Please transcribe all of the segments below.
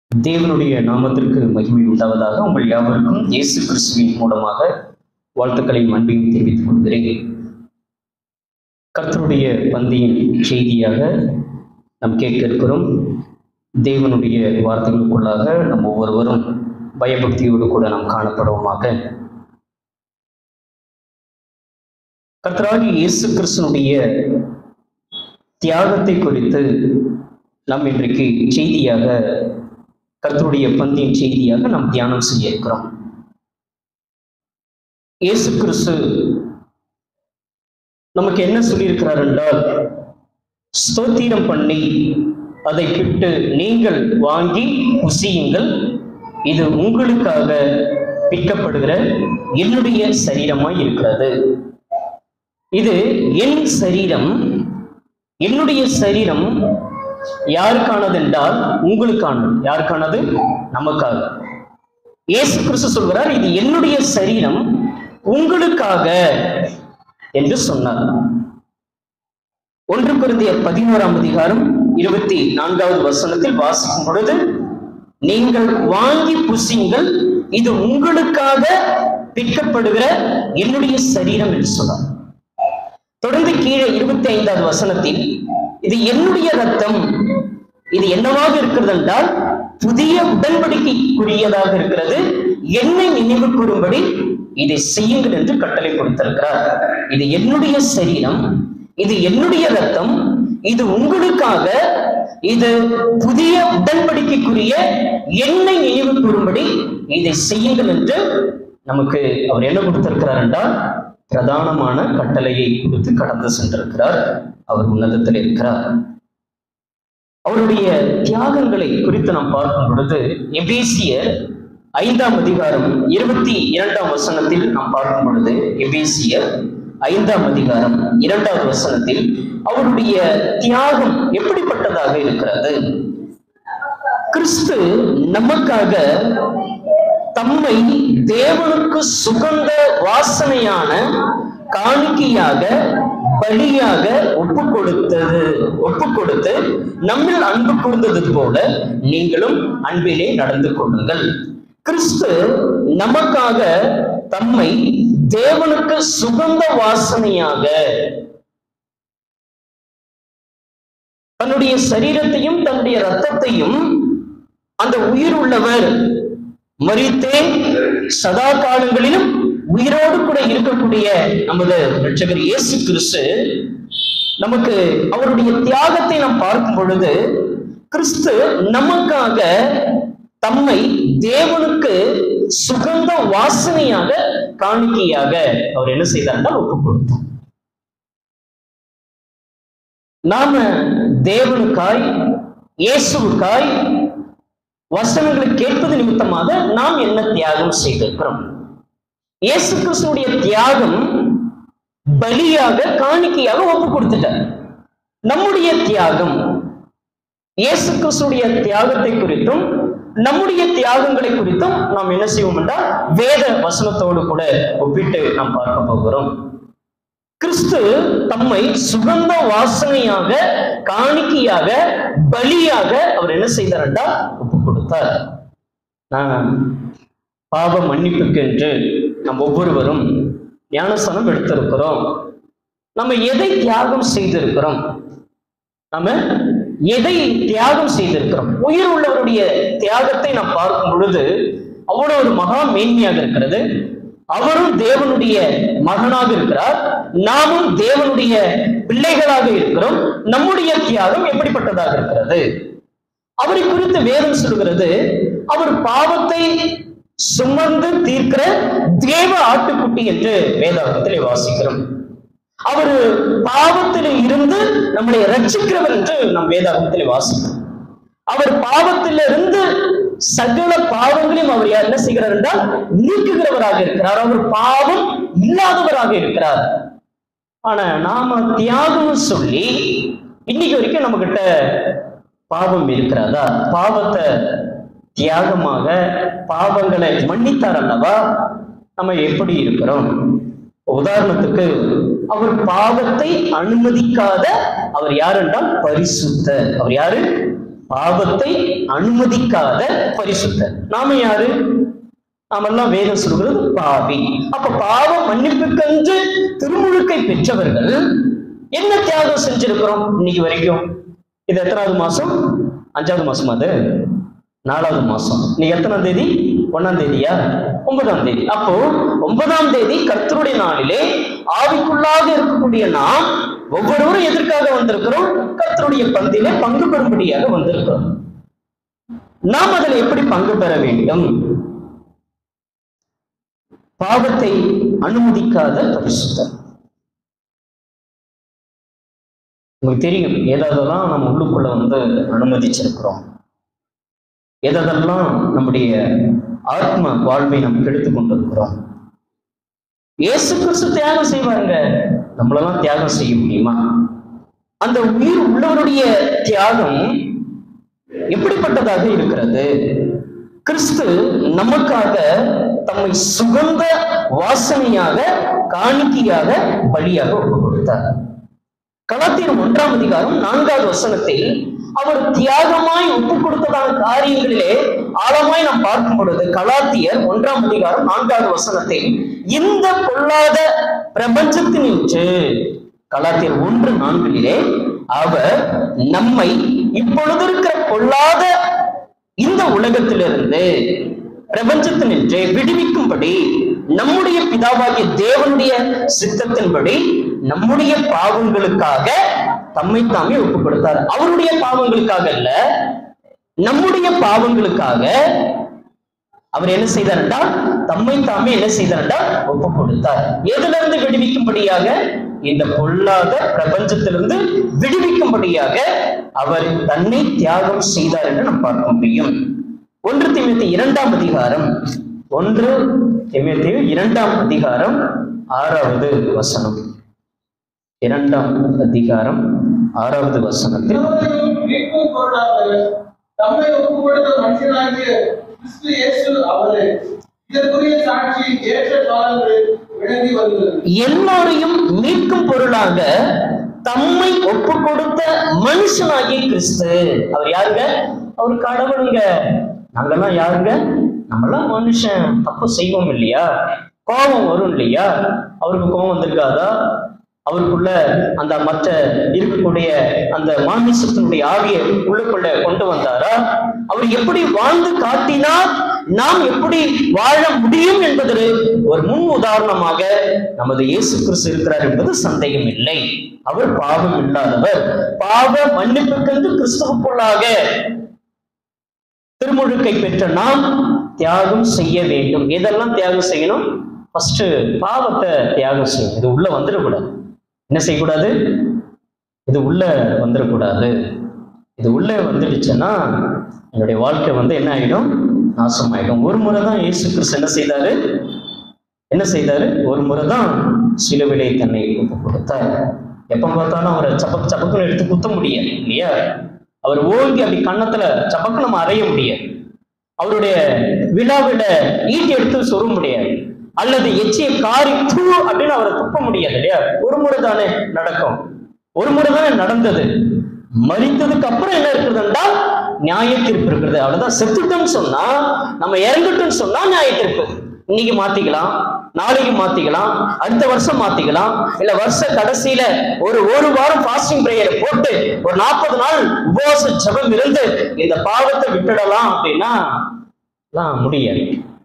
தேவனுடைய நாமத்திற்கு மகிமை உண்டாவதாக உங்கள் யாவருக்கும் இயேசு கிறிஸ்துவின் மூலமாக வாழ்த்துக்களையும் அன்பையும் தெரிவித்துக் கொள்கிறேன் கர்த்தருடைய பந்தியின் செய்தியாக நாம் கேட்க இருக்கிறோம் தேவனுடைய வார்த்தைகளுக்குள்ளாக நம் ஒவ்வொருவரும் பயபக்தியோடு கூட நாம் காணப்படுவோமாக கர்த்தராகி இயேசு கிறிஸ்துனுடைய தியாகத்தை குறித்து நாம் இன்றைக்கு செய்தியாக கர்த்தருடைய பந்தியின் செய்தியாக நாம் தியானம் செய்ய இருக்கிறோம் இயேசு கிறிஸ்து நமக்கு என்ன சொல்லியிருக்கிறார் என்றால் ஸ்தோத்திரம் பண்ணி அதை பிட்டு நீங்கள் வாங்கி புசியுங்கள் இது உங்களுக்காக விற்கப்படுகிற என்னுடைய சரீரமாய் இருக்கிறது இது என் சரீரம் என்னுடைய சரீரம் யாருக்கானது என்றால் உங்களுக்கானது யாருக்கானது நமக்காக இயேசு கிறிஸ்து சொல்கிறார் இது என்னுடைய சரீரம் உங்களுக்காக என்று சொன்னார் ஒன்று குருந்திய பதினோராம் அதிகாரம் இருபத்தி நான்காவது வசனத்தில் வாசிக்கும் பொழுது நீங்கள் வாங்கி புசிங்கள் இது உங்களுக்காக விற்கப்படுகிற என்னுடைய சரீரம் என்று சொன்னார் தொடர்ந்து கீழே இருபத்தி ஐந்தாவது வசனத்தில் இது என்னுடைய ரத்தம் இது என்னவாக இருக்கிறது என்றால் புதிய உடன்படிக்கைக்குரியதாக இருக்கிறது என்னை நினைவு கூறும்படி இதை செய்யுங்கள் என்று கட்டளை கொடுத்திருக்கிறார் இது என்னுடைய சரீரம் இது என்னுடைய ரத்தம் இது உங்களுக்காக இது புதிய உடன்படிக்கைக்குரிய என்னை நினைவு கூறும்படி இதை செய்யுங்கள் என்று நமக்கு அவர் என்ன கொடுத்திருக்கிறார் என்றால் பிரதானமான கட்டளையை கொடுத்து கடந்து சென்றிருக்கிறார் அவர் உன்னதத்தில் இருக்கிறார் அவருடைய தியாகங்களை குறித்து நாம் பார்க்கும் பொழுது எபேசியர் ஐந்தாம் அதிகாரம் இருபத்தி இரண்டாம் வசனத்தில் நாம் பார்க்கும் பொழுது எபேசியர் ஐந்தாம் அதிகாரம் இரண்டாவது வசனத்தில் அவருடைய தியாகம் எப்படிப்பட்டதாக இருக்கிறது கிறிஸ்து நமக்காக தம்மை தேவனுக்கு சுகந்த வாசனையான காணிக்கையாக பலியாக ஒப்பு கொடுத்தது ஒப்பு கொடுத்து நம்மில் அன்பு கூர்ந்தது போல நீங்களும் அன்பிலே நடந்து கொள்ளுங்கள் கிறிஸ்து நமக்காக தம்மை தேவனுக்கு சுகந்த வாசனையாக தன்னுடைய சரீரத்தையும் தன்னுடைய ரத்தத்தையும் அந்த உயிர் உள்ளவர் மறித்தே சதா காலங்களிலும் உயிரோடு கூட இருக்கக்கூடிய நமது ரட்சகர் இயேசு கிறிஸ்து நமக்கு அவருடைய தியாகத்தை நாம் பார்க்கும் பொழுது கிறிஸ்து நமக்காக தம்மை தேவனுக்கு சுகந்த வாசனையாக காணிக்கையாக அவர் என்ன செய்தார்னா ஒப்பு கொடுத்தார் நாம தேவனுக்காய் இயேசுவுக்காய் வசனங்களை கேட்பது நிமித்தமாக நாம் என்ன தியாகம் செய்திருக்கிறோம் இயேசு கிறிஸ்துடைய தியாகம் பலியாக காணிக்கையாக ஒப்பு கொடுத்துட்டார் நம்முடைய தியாகம் இயேசு கிறிஸ்துடைய தியாகத்தை குறித்தும் நம்முடைய தியாகங்களை குறித்தும் நாம் என்ன செய்வோம் என்றால் வேத வசனத்தோடு கூட ஒப்பிட்டு நாம் பார்க்க போகிறோம் கிறிஸ்து தம்மை சுகந்த வாசனையாக காணிக்கையாக பலியாக அவர் என்ன செய்தார் என்றால் ஒப்பு கொடுத்தார் நான் பாவ மன்னிப்புக்கென்று நம் ஒவ்வொருவரும் ஞானசனம் எடுத்திருக்கிறோம் நம்ம எதை தியாகம் செய்திருக்கிறோம் நம்ம எதை தியாகம் செய்திருக்கிறோம் உயிர் உள்ளவருடைய தியாகத்தை நாம் பார்க்கும் பொழுது அவ்வளவு ஒரு மகா மேன்மையாக இருக்கிறது அவரும் தேவனுடைய மகனாக இருக்கிறார் நாமும் தேவனுடைய பிள்ளைகளாக இருக்கிறோம் நம்முடைய தியாகம் எப்படிப்பட்டதாக இருக்கிறது அவரை குறித்து வேதம் சொல்கிறது அவர் பாவத்தை சுமந்து தீர்க்கிற தேவ ஆட்டுக்குட்டி என்று வேதாகத்தில் வாசிக்கிறோம் அவர் பாவத்தில் இருந்து நம்மளை ரட்சிக்கிறவர் என்று நம் வேதாகத்தில் வாசிக்கிறோம் அவர் பாவத்திலிருந்து சகல பாவங்களையும் அவர் என்ன செய்கிறார் என்றால் நீக்குகிறவராக இருக்கிறார் அவர் பாவம் இல்லாதவராக இருக்கிறார் ஆனா நாம தியாகம் சொல்லி இன்னைக்கு வரைக்கும் நம்ம கிட்ட பாவம் இருக்கிறதா பாவத்தை தியாகமாக பாவங்களை மன்னித்தார் அல்லவா நம்ம எப்படி இருக்கிறோம் உதாரணத்துக்கு அவர் பாவத்தை அனுமதிக்காத அவர் யார் என்றால் பரிசுத்த அவர் யாரு பாவத்தை அனுமதிக்காத பரிசுத்தர் நாம யாரு நாமெல்லாம் வேதம் சொல்கிறது பாவி அப்ப பாவ மன்னிப்புக்கென்று திருமுழுக்கை பெற்றவர்கள் என்ன தியாகம் செஞ்சிருக்கிறோம் இன்னைக்கு வரைக்கும் இது எத்தனாவது மாசம் அஞ்சாவது மாசம் அது நாலாவது மாசம் நீ எத்தனாம் தேதி ஒன்னாம் தேதியா ஒன்பதாம் தேதி அப்போ ஒன்பதாம் தேதி கர்த்தருடைய நாளிலே ஆவிக்குள்ளாக இருக்கக்கூடிய நாம் ஒவ்வொருவரும் எதற்காக வந்திருக்கிறோம் கர்த்தருடைய பந்தியிலே பங்கு பெறும்படியாக வந்திருக்கிறோம் நாம் அதில் எப்படி பங்கு பெற வேண்டும் பாவத்தை அனுமதிக்காத பரிசுத்தர் உங்களுக்கு தெரியும் ஏதாவதெல்லாம் நம்ம உள்ளுக்குள்ள வந்து அனுமதிச்சிருக்கிறோம் எதெல்லாம் நம்முடைய ஆத்ம வாழ்வை நம்ம கெடுத்து கொண்டிருக்கிறோம் இயேசு கிறிஸ்து தியாகம் செய்வாங்க நம்மளெல்லாம் தியாகம் செய்ய முடியுமா அந்த உயிர் உள்ளவருடைய தியாகம் எப்படிப்பட்டதாக இருக்கிறது கிறிஸ்து நமக்காக தம்மை சுகந்த வாசனையாக காணிக்கையாக பலியாக ஒப்பு கொடுத்தார் கலாத்தியர் ஒன்றாம் அதிகாரம் நான்காவது வசனத்தில் அவர் தியாகமாய் ஒப்பு கொடுத்ததான காரியங்களிலே ஆழமாய் நாம் பார்க்கும் பொழுது கலாத்தியர் ஒன்றாம் அதிகாரம் நான்காவது வசனத்தில் இந்த பொல்லாத பிரபஞ்சத்தினின்று கலாத்தியர் ஒன்று நான்கிலே அவர் நம்மை இப்பொழுது இருக்கிற பொல்லாத இந்த உலகத்திலிருந்து பிரபஞ்சத்தினின்று விடுவிக்கும்படி நம்முடைய பிதாவாகிய தேவனுடைய சித்தத்தின்படி நம்முடைய பாவங்களுக்காக தம்மை தாமே ஒப்பு கொடுத்தார் அவருடைய பாவங்களுக்காக அல்ல நம்முடைய பாவங்களுக்காக அவர் என்ன செய்தார் என்றால் தம்மை தாமே என்ன செய்தார் என்றால் ஒப்பு கொடுத்தார் எதிலிருந்து விடுவிக்கும்படியாக இந்த பொல்லாத பிரபஞ்சத்திலிருந்து விடுவிக்கும்படியாக அவர் தன்னை தியாகம் செய்தார் என்று நாம் பார்க்க முடியும் ஒன்று திமுத்தி இரண்டாம் அதிகாரம் ஒன்று திமுத்தி இரண்டாம் அதிகாரம் ஆறாவது வசனம் இரண்டாம் அதிகாரம் ஆறாவது வசனத்தில் எல்லோரையும் மீட்கும் பொருளாக தம்மை ஒப்புக் கொடுத்த மனுஷனாகிய கிறிஸ்து இயேசு அவரே இதற்குரிய சாட்சி ஏற்ற காலங்களில் விளங்கி வருகிறது எல்லோரையும் மீட்கும் பொருளாக தம்மை ஒப்பு கொடுத்த மனுஷனாகிய கிறிஸ்து அவர் யாருங்க அவர் கடவுளுங்க நாங்கெல்லாம் யாருங்க நம்மெல்லாம் மனுஷன் தப்பு செய்வோம் இல்லையா கோபம் வரும் இல்லையா அவருக்கு கோபம் வந்திருக்காதா அவருக்குள்ள அந்த மற்ற இருக்கக்கூடிய அந்த மாமிசத்தினுடைய ஆவியை உள்ளுக்குள்ள கொண்டு வந்தாரா அவர் எப்படி வாழ்ந்து காட்டினார் நாம் எப்படி வாழ முடியும் என்பது ஒரு முன் உதாரணமாக நமது இயேசு கிறிஸ்து இருக்கிறார் என்பது சந்தேகம் இல்லை அவர் பாவம் இல்லாதவர் பாவ மன்னிப்புக்கென்று கிறிஸ்துவுக்குள்ளாக திருமுழுக்கை பெற்ற நாம் தியாகம் செய்ய வேண்டும் எதெல்லாம் தியாகம் செய்யணும் ஃபர்ஸ்ட் பாவத்தை தியாகம் செய்யணும் இது உள்ள வந்துடக்கூடாது என்ன செய்யக்கூடாது இது உள்ள வந்துடக்கூடாது இது உள்ள வந்துடுச்சுன்னா என்னுடைய வாழ்க்கை வந்து என்ன ஆகிடும் நாசமாயிடும் ஒரு முறை தான் இயேசு கிறிஸ்து என்ன செய்தாரு என்ன செய்தாரு ஒரு முறை தான் சிலுவிலை தன்னை ஒப்பு கொடுத்தார் எப்ப பார்த்தாலும் அவரை சபக் சபக்குன்னு எடுத்து குத்த முடியாது இல்லையா அவர் ஓங்கி அப்படி கன்னத்துல சபக்கு நம்ம அறைய முடியாது அவருடைய விழாவில ஈட்டி எடுத்து சொருக முடியாது அல்லது எச்சிய காரி தூ அப்படின்னு அவரை துப்ப முடியாது இல்லையா ஒரு முறை தானே நடக்கும் ஒரு முறை தானே நடந்தது மறித்ததுக்கு அப்புறம் என்ன இருக்குதுன்னா நியாய தீர்ப்பு இருக்கிறது அவ்வளவுதான் செத்துட்டோம்னு சொன்னா நம்ம இறந்துட்டோம்னு சொன்னா நியாய தீர்ப்பு இன்னைக்கு மாத்திக்கலாம் நாளைக்கு மாத்திக்கலாம் அடுத்த வருஷம் மாத்திக்கலாம் இல்ல வருஷ கடைசியில ஒரு ஒரு வாரம் ஃபாஸ்டிங் பிரேயரை போட்டு ஒரு நாற்பது நாள் உபவாச ஜெபம் இருந்து இந்த பாவத்தை விட்டுடலாம் அப்படின்னா எல்லாம் முடியாது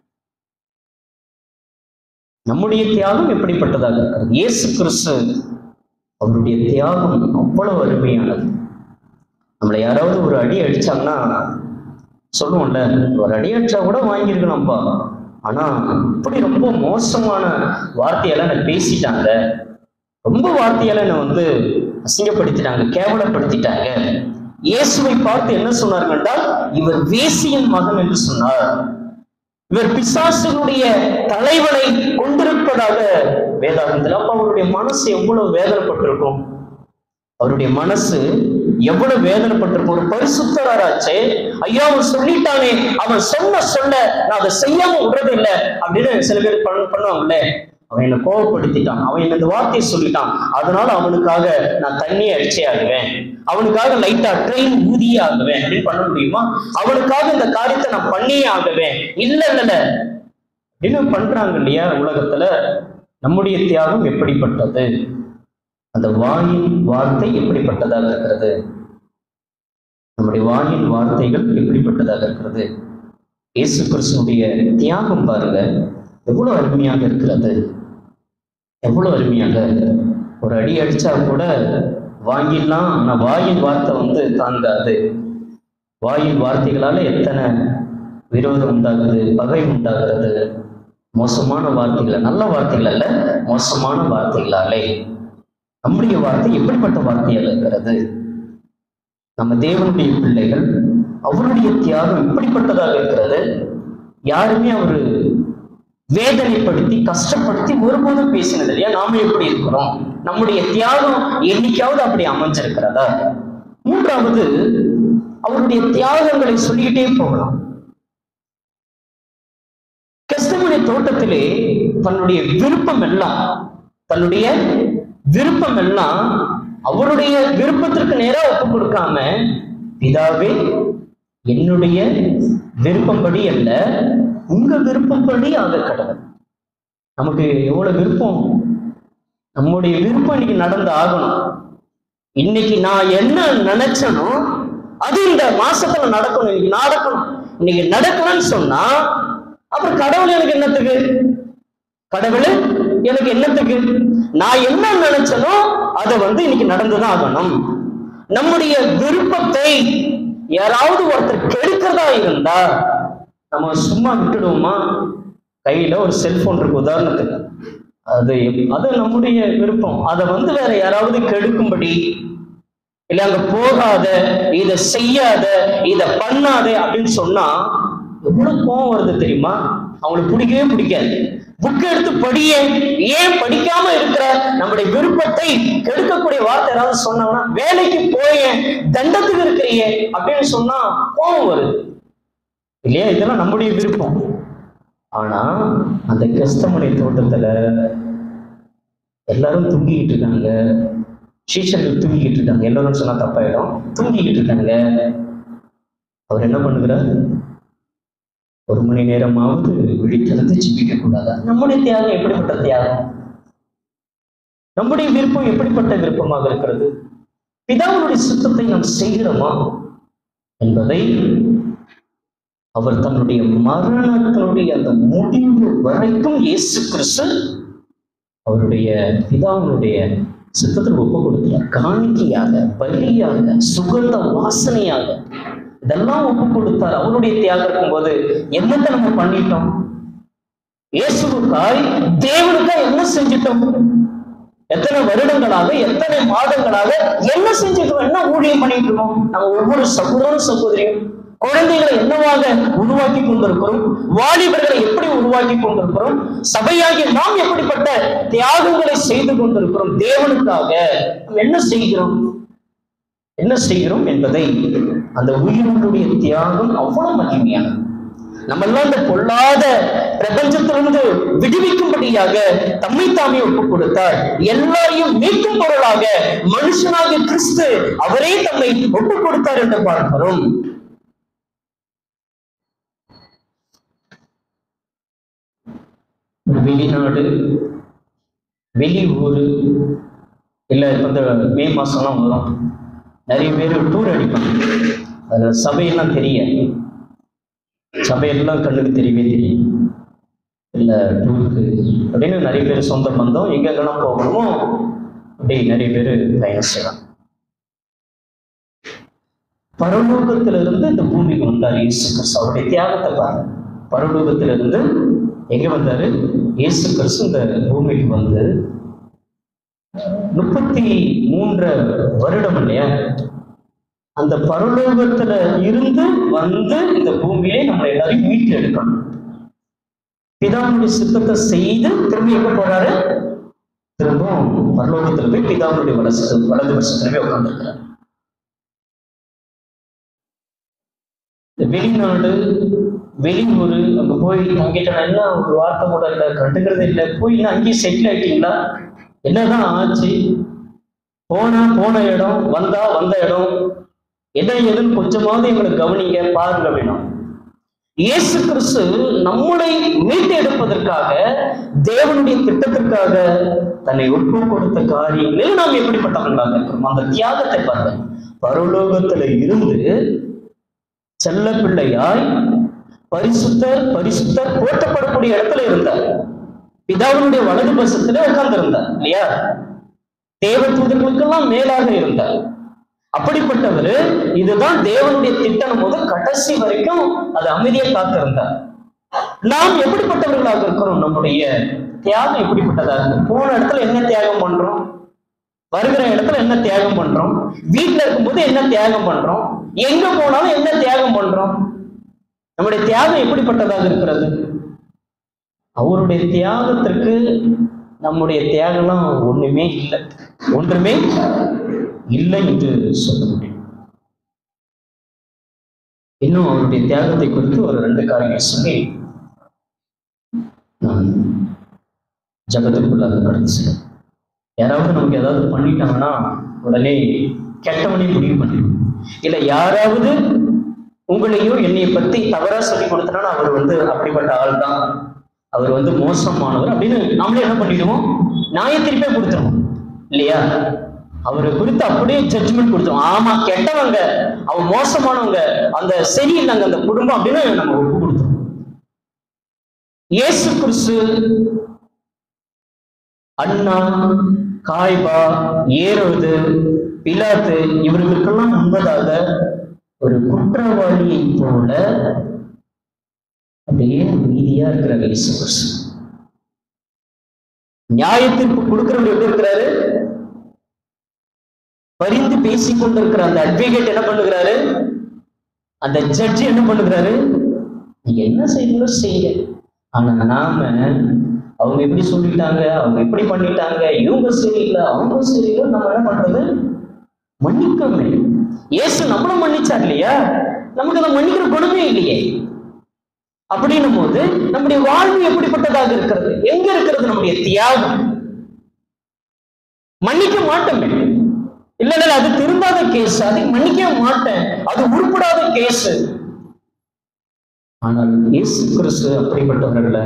நம்முடைய தியாகம் எப்படிப்பட்டதாக இருக்கிறது இயேசு கிறிஸ்து அவருடைய தியாகம் அவ்வளவு அருமையானது நம்மளை யாராவது ஒரு அடி அடிச்சாங்கன்னா சொல்லுவோம்ல ஒரு அடி அடிச்சா கூட வாங்கியிருக்கலாம்ப்பா ஆனா இப்படி ரொம்ப மோசமான வார்த்தையெல்லாம் என்னை பேசிட்டாங்க ரொம்ப வார்த்தையால என்னை வந்து அசிங்கப்படுத்திட்டாங்க கேவலப்படுத்திட்டாங்க இயேசுவை பார்த்து என்ன சொன்னார்கள் என்றால் இவர் வேசியின் மகன் என்று சொன்னார் இவர் பிசாசுடைய தலைவனை கொண்டிருப்பதாக வேதாகத்தில் அப்ப அவருடைய மனசு எவ்வளவு வேதனைப்பட்டிருக்கும் அவருடைய மனசு எவ்வளவு வேதனைப்பட்டிருக்கும் ஒரு பரிசுத்தராச்சே ஐயா அவன் சொல்லிட்டானே அவன் சொன்ன சொல்ல நான் அதை செய்யாம விடுறது இல்லை அப்படின்னு சில பேர் பண்ண பண்ணுவாங்கல்ல அவன் என்னை கோவப்படுத்திட்டான் அவன் என்ன இந்த வார்த்தையை சொல்லிட்டான் அதனால அவனுக்காக நான் தண்ணியை அடிச்சே ஆகுவேன் அவனுக்காக லைட்டா ட்ரெயின் ஊதியே ஆகுவேன் அப்படின்னு பண்ண முடியுமா அவனுக்காக இந்த காரியத்தை நான் பண்ணியே ஆகுவேன் இல்ல இல்ல இல்ல அப்படின்னு பண்றாங்க இல்லையா உலகத்துல நம்முடைய தியாகம் எப்படிப்பட்டது அந்த வாயின் வார்த்தை எப்படிப்பட்டதாக இருக்கிறது நம்முடைய வாயின் வார்த்தைகள் எப்படிப்பட்டதாக இருக்கிறது இயேசு கிறிஸ்துனுடைய தியாகம் பாருங்க எவ்வளவு அருமையாக இருக்கிறது எவ்வளவு அருமையாக ஒரு அடி அடிச்சா கூட வாங்கிடலாம் ஆனா வாயின் வார்த்தை வந்து தாங்காது வாயின் வார்த்தைகளால எத்தனை விரோதம் உண்டாகுது பகை உண்டாகிறது மோசமான வார்த்தைகள் நல்ல வார்த்தைகள் அல்ல மோசமான வார்த்தைகளாலே நம்முடைய வார்த்தை எப்படிப்பட்ட வார்த்தையாக இருக்கிறது நம்ம தேவனுடைய பிள்ளைகள் அவருடைய தியாகம் எப்படிப்பட்டதாக இருக்கிறது யாருமே அவரு வேதனைப்படுத்தி கஷ்டப்படுத்தி ஒருபோதும் பேசினது இல்லையா நாம எப்படி இருக்கிறோம் நம்முடைய தியாகம் என்னைக்காவது அப்படி அமைஞ்சிருக்கிறதா மூன்றாவது அவருடைய தியாகங்களை சொல்லிக்கிட்டே போகலாம் கெஸ்தமுடைய தோட்டத்திலே தன்னுடைய விருப்பம் எல்லாம் தன்னுடைய விருப்பம் எல்லாம் அவருடைய விருப்பத்திற்கு நேரா ஒப்பு கொடுக்காம பிதாவே என்னுடைய விருப்பம்படி அல்ல உங்க விருப்பப்படி ஆக கடவுள் நமக்கு எவ்வளவு விருப்பம் நம்முடைய விருப்பம் இன்னைக்கு நடந்து ஆகணும் இன்னைக்கு நான் என்ன நினைச்சனோ அது இந்த மாசத்துல நடக்கணும் இன்னைக்கு நடக்கணும் இன்னைக்கு நடக்கணும்னு சொன்னா அப்புறம் கடவுள் எனக்கு என்னத்துக்கு கடவுள் எனக்கு என்னத்துக்கு நான் என்ன நினைச்சனோ அதை வந்து இன்னைக்கு நடந்துதான் ஆகணும் நம்முடைய விருப்பத்தை யாராவது ஒருத்தர் கெடுக்கிறதா இருந்தா நம்ம சும்மா விட்டுடுவோமா கையில ஒரு செல்போன் இருக்கு உதாரணத்துக்கு அது எப்- அது நம்முடைய விருப்பம் அதை வந்து வேற யாராவது கெடுக்கும்படி இல்ல அங்க போகாத இத செய்யாத இத பண்ணாத அப்படின்னு சொன்னா எவ்வளவு கோவம் வருது தெரியுமா அவங்களுக்கு பிடிக்கவே பிடிக்காது புக் எடுத்து படிய ஏன் படிக்காம இருக்கிற நம்முடைய விருப்பத்தை கெடுக்கக்கூடிய வார்த்தை யாராவது சொன்னாங்கன்னா வேலைக்கு போய தண்டத்துக்கு இருக்கிறியே அப்படின்னு சொன்னா கோவம் வருது இல்லையா இதெல்லாம் நம்முடைய விருப்பம் ஆனா அந்த கஸ்தமனை தோட்டத்துல எல்லாரும் தூங்கிக்கிட்டு இருக்காங்க சீஷர்கள் தூங்கிக்கிட்டு இருக்காங்க எல்லாரும் சொன்னா தப்பாயிடும் தூங்கிக்கிட்டு இருக்காங்க அவர் என்ன பண்ணுகிறார் ஒரு மணி நேரமாவது விழித்திருந்து ஜிபிக்க கூடாதா நம்முடைய தியாகம் எப்படிப்பட்ட தியாகம் நம்முடைய விருப்பம் எப்படிப்பட்ட விருப்பமாக இருக்கிறது பிதாவுடைய சுத்தத்தை நாம் செய்கிறோமா என்பதை அவர் தன்னுடைய மரணத்தினுடைய அந்த முடிவு வரைக்கும் இயேசு கிறிஸ்து அவருடைய பிதாவினுடைய சித்தத்தில் ஒப்பு கொடுக்கிறார் காணிக்கையாக பலியாக சுகந்த வாசனையாக இதெல்லாம் ஒப்பு கொடுத்தார் அவருடைய தியாகம் இருக்கும்போது என்னத்தை நம்ம பண்ணிட்டோம் இயேசுவுக்காய் தேவனுக்காய் என்ன செஞ்சிட்டோம் எத்தனை வருடங்களாக எத்தனை மாதங்களாக என்ன செஞ்சுக்கிறோம் என்ன ஊழியம் பண்ணிட்டு இருக்கோம் நம்ம ஒவ்வொரு சகோதரனும் சகோதரியும் குழந்தைகளை என்னவாக உருவாக்கி கொண்டிருக்கிறோம் வாலிபர்களை எப்படி உருவாக்கி கொண்டிருக்கிறோம் சபையாகிய நாம் எப்படிப்பட்ட தியாகங்களை செய்து கொண்டிருக்கிறோம் தேவனுக்காக நாம் என்ன செய்கிறோம் என்ன செய்கிறோம் என்பதை அந்த உயிரினுடைய தியாகம் அவ்வளவு மகிமையானது நம்ம எல்லாம் இந்த பொல்லாத பிரபஞ்சத்திலிருந்து விடுவிக்கும்படியாக தம்மை தாமே ஒப்பு கொடுத்தார் எல்லாரையும் மீட்கும் பொருளாக மனுஷனாக கிறிஸ்து அவரே தம்மை ஒப்பு கொடுத்தார் என்று பார்க்கிறோம் ஒரு வெளிநாடு வெளி ஊரு இல்ல இப்ப இந்த மே மாசம்லாம் வரும் நிறைய பேர் டூர் அடிப்பாங்க அதுல சபையெல்லாம் தெரிய சபையெல்லாம் கண்ணுக்கு தெரியவே தெரியும் இல்ல டூருக்கு அப்படின்னு நிறைய பேர் சொந்த பந்தம் எங்கெங்கெல்லாம் போகணுமோ அப்படி நிறைய பேர் பயணம் செய்யலாம் பரலோகத்திலிருந்து இந்த பூமிக்கு வந்தார் இயேசு கிறிஸ்து அவருடைய தியாகத்தை பாருங்க பரலோகத்திலிருந்து எங்க வந்தாரு இயேசு கிறிஸ்து இந்த பூமிக்கு வந்து முப்பத்தி மூன்று வருடம் இல்லையா அந்த பரலோகத்துல இருந்து வந்து இந்த பூமியிலே நம்ம எல்லாரையும் மீட்டு எடுக்கணும் பிதாவுடைய சித்தத்தை செய்து திரும்பி எங்க போறாரு திரும்பவும் பரலோகத்துல போய் பிதாவுடைய வலசு வலது வருஷத்துல போய் உட்காந்துருக்கிறார் இந்த வெளிநாடு வெளியூர் அங்க போய் தங்கிட்டா என்ன ஒரு வார்த்தை கூட இல்லை கண்டுக்கிறது இல்லை போய் இன்னும் அங்கேயும் செட்டில் ஆயிட்டீங்களா என்னதான் ஆச்சு போனா போன இடம் வந்தா வந்த இடம் என்ன ஏதுன்னு கொஞ்சமாவது எங்களை கவனிங்க பாருங்க வேணும் இயேசு கிறிஸ்து நம்மளை மீட்டு எடுப்பதற்காக தேவனுடைய திட்டத்திற்காக தன்னை ஒப்பு கொடுத்த காரியங்களில் நாம் எப்படிப்பட்டவர்களாக இருக்கிறோம் அந்த தியாகத்தை பாருங்க பரலோகத்துல இருந்து செல்ல பிள்ளையாய் பரிசுத்தர் பரிசுத்தர் போற்றப்படக்கூடிய இடத்துல இருந்தார் பிதாவினுடைய வலது பசத்துல உட்கார்ந்து இருந்தார் இல்லையா தேவ தூதர்களுக்கெல்லாம் மேலாக இருந்தார் அப்படிப்பட்டவர் இதுதான் தேவனுடைய திட்டம் போது கடைசி வரைக்கும் அது அமைதியை காத்திருந்தார் நாம் எப்படிப்பட்டவர்களாக இருக்கிறோம் நம்முடைய தியாகம் எப்படிப்பட்டதா இருக்கு போன இடத்துல என்ன தியாகம் பண்றோம் வருகிற இடத்துல என்ன தியாகம் பண்றோம் வீட்டுல இருக்கும்போது என்ன தியாகம் பண்றோம் எங்க போனாலும் என்ன தியாகம் பண்றோம் நம்முடைய தியாகம் எப்படிப்பட்டதாக இருக்கிறது அவருடைய தியாகத்திற்கு நம்முடைய தியாகம்லாம் ஒண்ணுமே இல்லை ஒன்றுமே இல்லை என்று சொல்ல முடியும் இன்னும் அவருடைய தியாகத்தை குறித்து ஒரு ரெண்டு காரியங்கள் சொல்லி நான் ஜகத்துக்குள்ளாக கடந்து செல்லும் யாராவது நமக்கு ஏதாவது பண்ணிட்டாங்கன்னா உடனே கெட்டவனே முடிவு பண்ணிடும் இல்லை யாராவது உங்களையோ என்னைய பத்தி தவறா சொல்லி கொடுத்தனா அவர் வந்து அப்படிப்பட்ட ஆள் தான் அவர் வந்து மோசமானவர் அப்படின்னு நாமளே என்ன பண்ணிடுவோம் நியாய திருப்பே கொடுத்துருவோம் இல்லையா அவரை குறித்து அப்படியே ஜட்ஜ்மெண்ட் கொடுத்துருவோம் ஆமா கெட்டவங்க அவன் மோசமானவங்க அந்த சரியில்லைங்க அந்த குடும்பம் அப்படின்னு நம்ம ஒப்பு கொடுத்துருவோம் இயேசு கிறிஸ்து அண்ணா காய்பா ஏரோது பிலாத்து இவர்களுக்கெல்லாம் முன்பதாக ஒரு குற்றவாளியை போல அப்படியே நீதியா இருக்கிறார் இயேசு கிறிஸ்து நியாயத்திற்கு கொடுக்கிறவர் எப்படி இருக்கிறாரு பரிந்து பேசிக் கொண்டிருக்கிற அந்த அட்வொகேட் என்ன பண்ணுகிறாரு அந்த ஜட்ஜி என்ன பண்ணுகிறாரு நீங்க என்ன செய்யணும் செய்யுங்க ஆனா நாம அவங்க எப்படி சொல்லிட்டாங்க அவங்க எப்படி பண்ணிட்டாங்க இவங்க சரியில்லை அவங்க சரியில்லை நம்ம என்ன பண்றது மன்னிக்கமே இயேசு நம்மளும் மன்னிச்சார் இல்லையா நமக்கு அதை மன்னிக்கிற குணமே இல்லையே அப்படின்னும் போது நம்முடைய வாழ்வு எப்படிப்பட்டதாக இருக்கிறது எங்க இருக்கிறது நம்முடைய தியாகம் மன்னிக்க மாட்டோமே இல்ல இல்ல அது திருந்தாத கேஸ் அதை மன்னிக்க மாட்டேன் அது உருப்படாத கேஸ் ஆனால் இயேசு கிறிஸ்து அப்படிப்பட்டவர்கள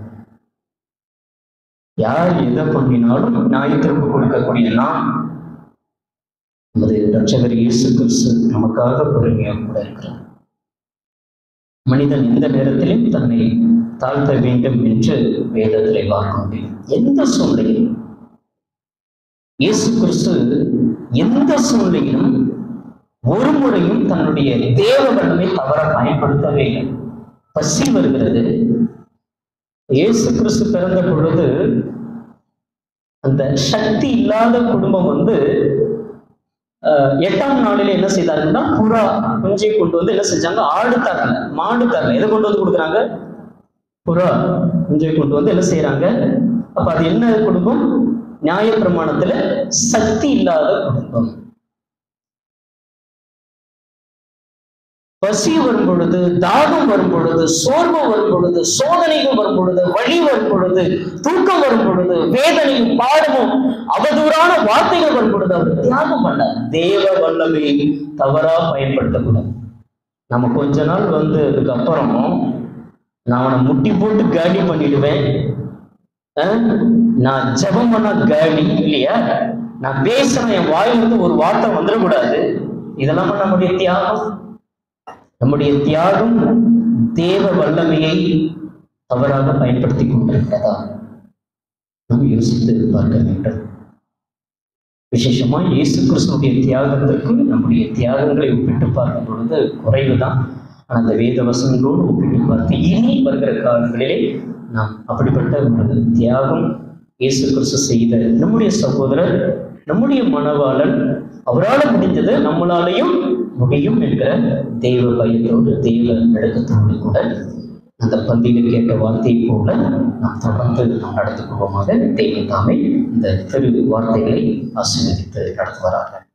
யார் எதை பண்ணினாலும் நியாயத்திற்கு கொடுக்கக்கூடிய நாம் நமது ரட்சகர் இயேசு கிறிஸ்து நமக்காக பொறுமையாக கூட இருக்கிறார் மனிதன் எந்த நேரத்திலும் தன்னை தாழ்த்த வேண்டும் என்று வேதத்திலே வாக்க முடியும் எந்த சூழ்நிலையிலும் இயேசு கிறிஸ்து எந்த சூழ்நிலையிலும் ஒரு முறையும் தன்னுடைய தேவ வல்லமை தவற பயன்படுத்தவே இல்லை பசி வருகிறது இயேசு கிறிஸ்து பிறந்த பொழுது அந்த சக்தி இல்லாத குடும்பம் வந்து அஹ், எட்டாம் நாளில் என்ன செய்தாங்கன்னா புறா குஞ்சை கொண்டு வந்து என்ன செஞ்சாங்க ஆடு தரல மாடு தரல எதை கொண்டு வந்து கொடுக்குறாங்க புறா குஞ்சை கொண்டு வந்து என்ன செய்யறாங்க அப்ப அது என்ன குடும்பம் நியாயப்பிரமாணத்துல சக்தி இல்லாத குடும்பம் பசி வரும் பொழுது தாகம் வரும் பொழுது சோர்வு வரும் பொழுது சோதனைகள் வரும் பொழுது வழி வரும் பொழுது தூக்கம் வரும் பொழுது வேதனையும் பாடமும் அவதூறான வார்த்தைகள் வரும் பொழுது அவர் தியாகம் பண்ண தேவ வல்லமை தவறா பயன்படுத்தக்கூடாது நம்ம கொஞ்ச நாள் வந்து அதுக்கப்புறம் நான் அவனை முட்டி போட்டு காலி பண்ணிடுவேன் அஹ், நான் ஜெபம் பண்ண காலி இல்லையா நான் பேசுறேன் என் வாயிலிருந்து ஒரு வார்த்தை வந்துடக்கூடாது இதெல்லாம் நம்முடைய தியாகம் நம்முடைய தியாகம் தேவ வல்லமையை தவறாக பயன்படுத்தி கொண்டிருக்கிறதா நாம் யோசித்து பார்க்க வேண்டும் விசேஷமா இயேசு கிறிஸ்துடைய தியாகத்திற்கு நம்முடைய தியாகங்களை ஒப்பிட்டு பார்க்கும் பொழுது குறைவுதான் ஆனால் அந்த வேத வசனங்களோடு ஒப்பிட்டு பார்த்து இனி வருகிற காலங்களிலே நாம் அப்படிப்பட்ட ஒரு தியாகம் இயேசு கிறிஸ்து செய்த நம்முடைய சகோதரர் நம்முடைய மணவாளன் அவரால் முடிஞ்சது நம்மளாலையும் முடியும் என்கிற தெய்வ பயத்தோடு தெய்வ நடுக்கத்தோடு கூட அந்த பந்தியில் கேட்ட வார்த்தையை போல நாம் தொடர்ந்து நாம் நடந்து கொள்வோமாக தெய்வம் தாமே இந்த திரு வார்த்தைகளை ஆசீர்வதித்து நடத்துவாராக